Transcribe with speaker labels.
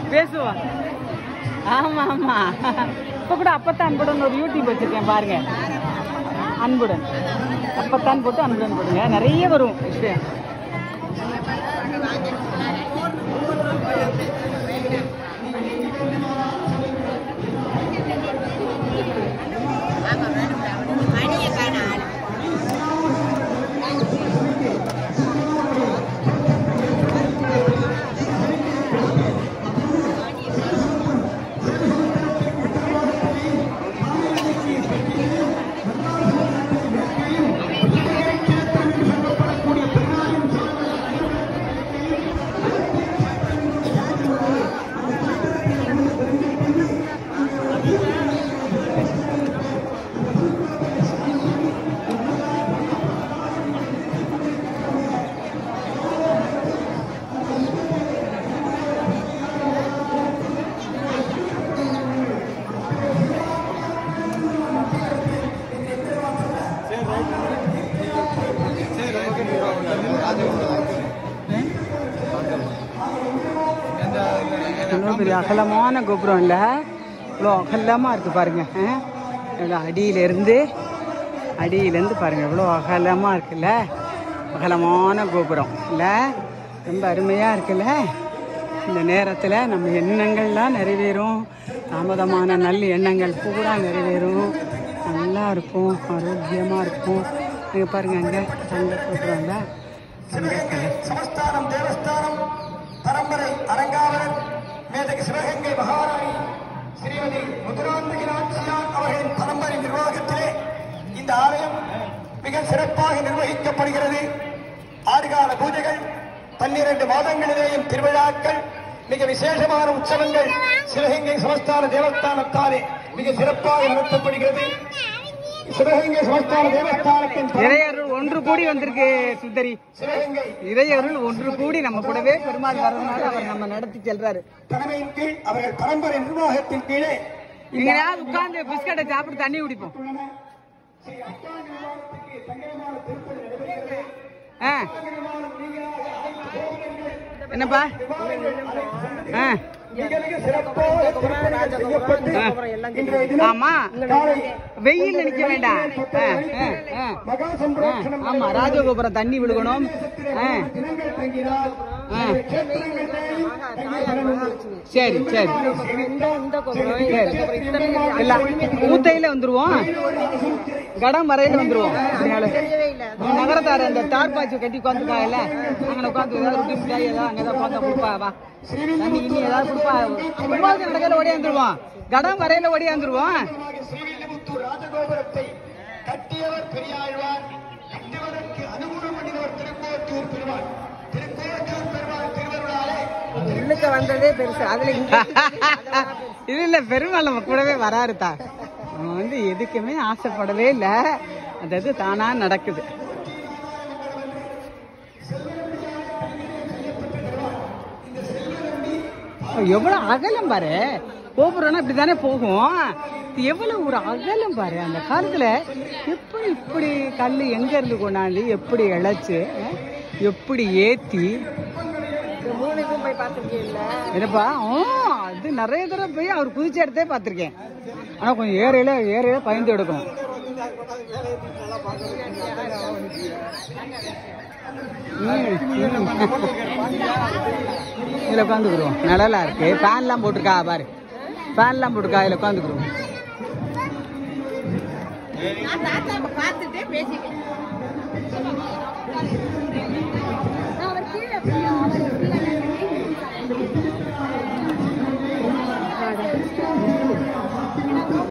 Speaker 1: பேசுவோம் ஆமா ஆமா இப்ப கூட அப்பத்தான் அன்புடன் ஒரு யூடியூப் வச்சிருக்கேன் பாருங்க அன்புடன் அப்பத்தான் போட்டு அன்புடன் போடுங்க நிறைய வரும் விஷயம் இவ்வளோ பெரிய அகலமான கோபுரம் இல்லை இவ்வளோ அகலமாக இருக்குது பாருங்க ஆ? இவ்வளோ அடியிலேருந்து அடியிலேருந்து பாருங்க இவ்வளோ அகலமாக இருக்குல்ல அகலமான கோபுரம் இல்லை ரொம்ப அருமையாக இருக்குல்ல இந்த நேரத்தில் நம்ம எண்ணங்கள்லாம் நிறைவேறும் தாமதமான நல்ல எண்ணங்கள் பூரா நிறைவேறும் நல்லா இருக்கும் ஆரோக்கியமாக இருக்கும் நீங்கள் பாருங்க அங்கே தங்க கோபுரம்ல தங்க கலர்
Speaker 2: சமஸ்தானம் தேவஸ்தானம் பரம்பரை அரங்காவலன் மேதகு சிவகங்கை மகாராணி ஸ்ரீமதி முதுராந்தகி நாச்சியார் அவர்களின் பரம்பரை நிர்வாகத்திலே இந்த ஆலயம் மிக சிறப்பாக நிர்வகிக்கப்படுகிறது ஆறுகால பூஜைகள் பன்னிரண்டு மாதங்களிலேயும் திருவிழாக்கள் மிக விசேஷமான உற்சவங்கள் சிவகங்கை சமஸ்தான தேவஸ்தானத்தாலே மிக சிறப்பாக நடத்தப்படுகிறது சிவகங்கை சமஸ்தான தேவஸ்தானத்தின் பரம்பரை
Speaker 1: இறையருள் ஒன்று கூடி வந்திருக்கு சுந்தரி
Speaker 2: சிவகங்கை
Speaker 1: இறையருள் ஒன்று கூடி நம்ம கூடவே பெருமாள் வரதுனால அவர் நம்ம நடத்தி செல்றாரு
Speaker 2: தலைமையின் கீழ் அவர்கள் பரம்பரை நிர்வாகத்தின் கீழே
Speaker 1: நீங்க யாராவது உட்கார்ந்து பிஸ்கட்டை சாப்பிட்டு தண்ணி குடிப்போம்
Speaker 2: உள்ளன ஸ்ரீ அஷ்டா நிர்வாகத்துக்கு தங்கமான திருப்பதி நடைபெறுகிறது
Speaker 1: ஆ. என்னப்பா ஆ.
Speaker 2: மிக மிக சிறப்பாக திருப்பணிகள் செய்யப்பட்டு இன்றைய தினம்
Speaker 1: ஆமா
Speaker 2: காலை
Speaker 1: வெயில் நினைக்க வேண்டாம் ஆ, ஆ, ஆ.
Speaker 2: மகா
Speaker 1: ஆ,
Speaker 2: சம்பிரதட்சணம்
Speaker 1: ஆமா ராஜகோபுரம் தண்ணி விழுகணும் ஆ,
Speaker 2: தினங்கள் தங்கினால்
Speaker 1: ஆ.
Speaker 2: கஷேத்திரங்களிலேயும் தங்கி வரணும்.
Speaker 1: சரி சரி சரி எல்லாம் ஊத்தையில வந்துருவோம் கடம் வரையில வந்துருவோம் அதனால நகரத்தார அந்த தார்பாய்ச்சி கட்டி உட்காந்துருக்காங்கல்ல அங்கே உட்காந்து ஏதாவது ரொட்டி மிட்டாய் ஏதாவது அங்கே ஏதாவது உட்காந்து கொடுப்பா வா தண்ணி இன்னி ஏதாவது கொடுப்பா கும்பாவது நடக்கையில ஓடியாந்துருவோம் கடம் வரையில ஓடியாந்துருவோம்
Speaker 2: ஸ்ரீவில்லிபுத்தூர் ராஜகோபுரத்தை கட்டியவர் பெரியாழ்வார் கட்டுவதற்கு அனுகூலம் பண்ணினவர் திருக்கோட்டூர் பெருமாள் திருக்கோட்டூர் பெருமாள் திருவருளாலே
Speaker 3: உள்ளுக்க வந்ததே பெருசு அதுல இங்க
Speaker 1: இது இல்ல பெருமாள் நம்ம கூடவே வராருதா அவன் வந்து எதுக்குமே ஆசைப்படவே இல்லை அது அது தானா நடக்குது எவ்வளவு அகலம் பாரு கோபுரம்னா இப்படிதானே போகும் இது எவ்வளவு ஒரு அகலம் பாரு அந்த காலத்துல எப்படி இப்படி கல் எங்க இருந்து கொண்டாந்து எப்படி இழைச்சு அஹ், எப்படி ஏத்தி
Speaker 3: மூணுக்கும் போய் பார்த்துருக்கீங்கல்ல
Speaker 1: என்னப்பா ஆ, அது நிறைய தடவை போய் அவர் குதிச்ச இடத்தே பார்த்துருக்கேன் ஆனா கொஞ்சம் ஏறையில ஏறையில பயந்து எடுக்கணும் ம், ம். இதுல உட்காந்துக்குறோம் நிழலா இருக்கு ஃபேன்லாம் போட்டிருக்கா பாரு ஃபேன்லாம் போட்டிருக்கா இதுல உட்காந்துக்குறோம்
Speaker 3: நான் தாத்தா பார்த்துட்டே பேசிட்டேன் அவர் கீழே